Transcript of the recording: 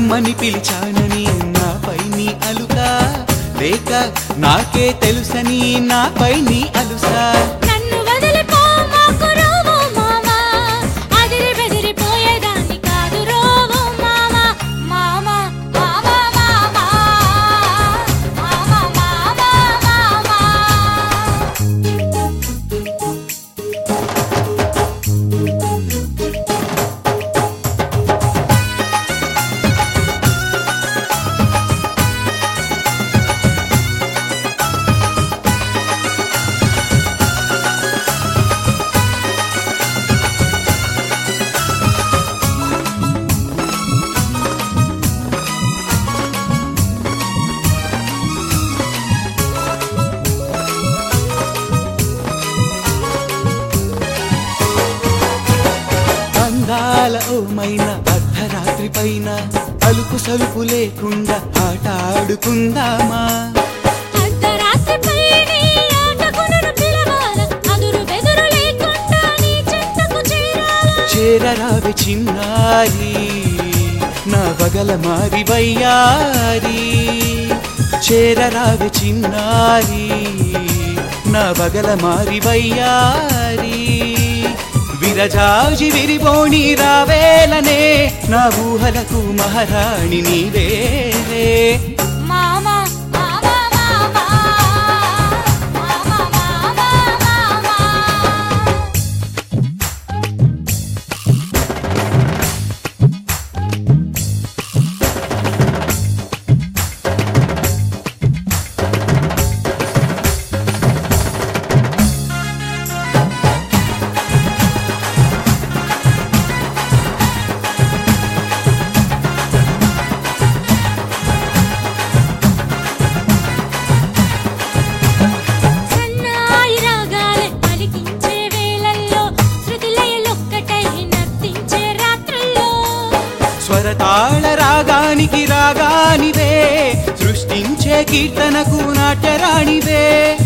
రమ్మని పిలిచానని నాపై నీ అలుక లేక నాకే తెలుసని నాపై నీ అలుసా నన్ను వదిలిపో మాకు రోవు మామా అదిరి బెదిరిపోయేదాన్ని కాదు రోవు మామా మామా మామా మామా మామా మామా మామా అందాల ఓమైన అర్ధరాత్రి పైన అలుపు సలుపు లేకుండా ఆట ఆడుకుందామా అర్ధరాత్రి పైనే ఆటకు నన్ను పిలవాల అదురు బెదురు లేకుండా నీ చెంతకు చేరాలా చేరరావి చిన్నారి నా బగల మారి వయ్యారి చేరరావి చిన్నారి నా బగల మారి వయ్యారి విరజాజి విరిబోణి రావేలనే నా ఊహలకు మహారాణి నీవేలే మామా మామా మామా మామా మామా మామా సన్నాయి రాగాలే పలికించే వేళల్లో శృతిలయలొక్కటై నర్తించే రాత్రుల్లో స్వరతాళ రాగానికి రాగానివే సృష్టించే కీర్తనకు నాట్యరాణివే